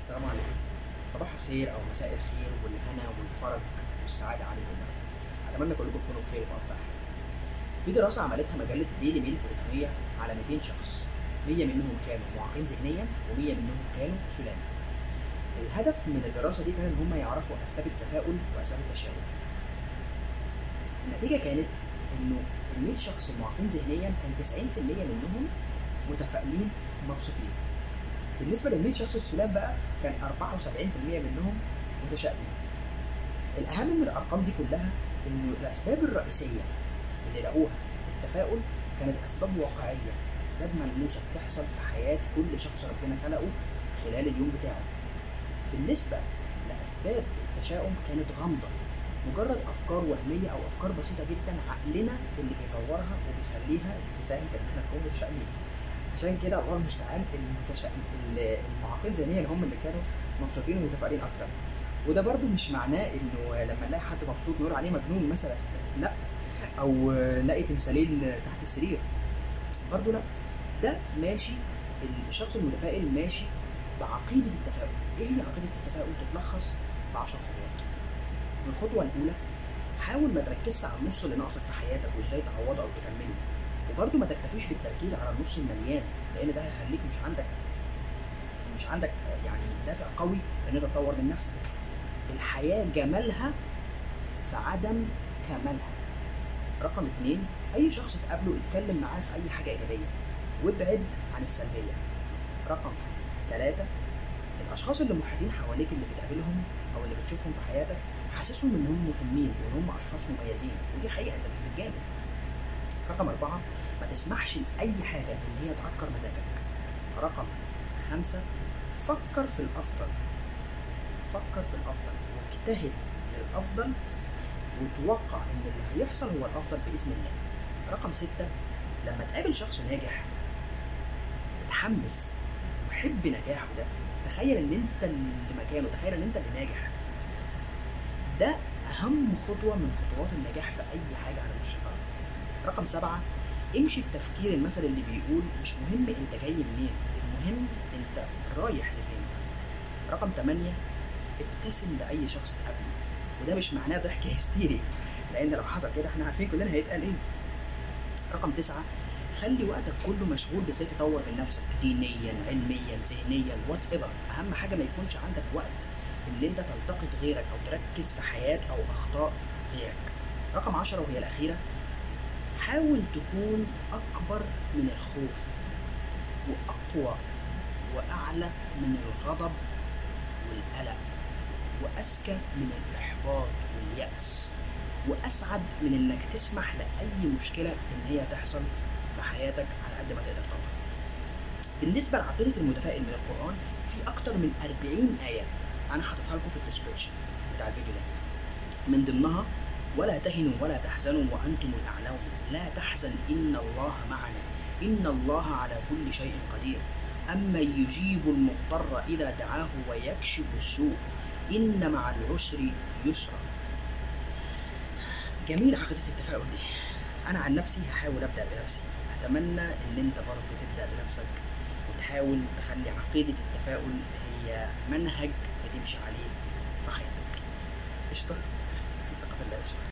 السلام عليكم صباح الخير او مساء الخير والهنا والفرج والسعاده عليكم جميعا اتمنى كلكم تكونوا بخير وفي افضل حال في دراسه عملتها مجله الديلي ميل البريطانيه على 200 شخص 100 منهم كانوا معاقين ذهنيا و100 منهم كانوا سلام الهدف من الدراسه دي كان ان هم يعرفوا اسباب التفاؤل واسباب التشاؤم النتيجه كانت انه ال 100 شخص المعاقين ذهنيا كان 90% منهم متفائلين مبسوطين بالنسبه لل 100 شخص السلام بقى كان 74% منهم متشائمين الاهم من الارقام دي كلها انه الاسباب الرئيسيه اللي لقوها التفاؤل كانت اسباب واقعيه اسباب ملموسه بتحصل في حياه كل شخص ربنا خلقه خلال اليوم بتاعه بالنسبه لاسباب التشاؤم كانت غامضه مجرد افكار وهميه او افكار بسيطه جدا عقلنا اللي بيطورها وبيخليها تساهم في ان احنا نكون متشائمين عشان كده الله المستعان المتشائم المعاقين ذهنيا هم اللي كانوا مبسوطين ومتفائلين اكتر وده برضو مش معناه انه لما نلاقي حد مبسوط نقول عليه مجنون مثلا لا او نلاقي تمثالين تحت السرير برضو لا ده ماشي الشخص المتفائل ماشي بعقيدة التفاؤل ايه هي عقيدة التفاؤل تتلخص في 10 خطوات الخطوة الأولى حاول ما تركزش على النص اللي ناقصك في حياتك وازاي تعوضه او تكمله وبرضه ما تكتفيش بالتركيز على النص المليان لان ده هيخليك مش عندك مش عندك يعني دافع قوي ان انت تطور من نفسك الحياه جمالها في عدم كمالها رقم اتنين اي شخص تقابله اتكلم معاه في اي حاجه ايجابيه وابعد عن السلبيه رقم ثلاثة الاشخاص اللي محيطين حواليك اللي بتقابلهم او اللي بتشوفهم في حياتك حاسسهم انهم مهمين وان هم اشخاص مميزين ودي حقيقه انت مش بتجامل رقم أربعة ما تسمحش لأي حاجة إن هي تعكر مزاجك رقم خمسة فكر في الأفضل فكر في الأفضل واجتهد للأفضل وتوقع إن اللي هيحصل هو الأفضل بإذن الله رقم ستة لما تقابل شخص ناجح تتحمس وحب نجاحه ده تخيل ان انت اللي مكانه تخيل ان انت اللي ناجح ده اهم خطوه من خطوات النجاح في اي حاجه على وش الارض رقم سبعة امشي بتفكير المثل اللي بيقول مش مهم انت جاي منين المهم انت رايح لفين رقم تمانية ابتسم لأي شخص تقابله وده مش معناه ضحك هستيري لأن لو حصل كده احنا عارفين كلنا هيتقال ايه رقم تسعة خلي وقتك كله مشغول بازاي تطور من نفسك دينيا علميا ذهنيا وات ايفر اهم حاجه ما يكونش عندك وقت ان انت تلتقط غيرك او تركز في حياه او اخطاء غيرك رقم عشرة وهي الاخيره حاول تكون أكبر من الخوف وأقوى وأعلى من الغضب والقلق وأذكى من الإحباط واليأس وأسعد من إنك تسمح لأي مشكلة إن هي تحصل في حياتك على قد ما تقدر طبعا. بالنسبة لعقيدة المتفائل من القرآن في أكتر من 40 آية أنا حاططها لكم في الديسكربشن بتاع الفيديو ده. من ضمنها ولا تهنوا ولا تحزنوا وأنتم الأعلون لا تحزن إن الله معنا إن الله على كل شيء قدير أما يجيب المضطر إذا دعاه ويكشف السوء إن مع العسر يسرا جميل عقيدة التفاؤل دي أنا عن نفسي هحاول أبدأ بنفسي أتمنى إن أنت برضه تبدأ بنفسك وتحاول تخلي عقيدة التفاؤل هي منهج بتمشي عليه في حياتك قشطة ثقة في الله قشطة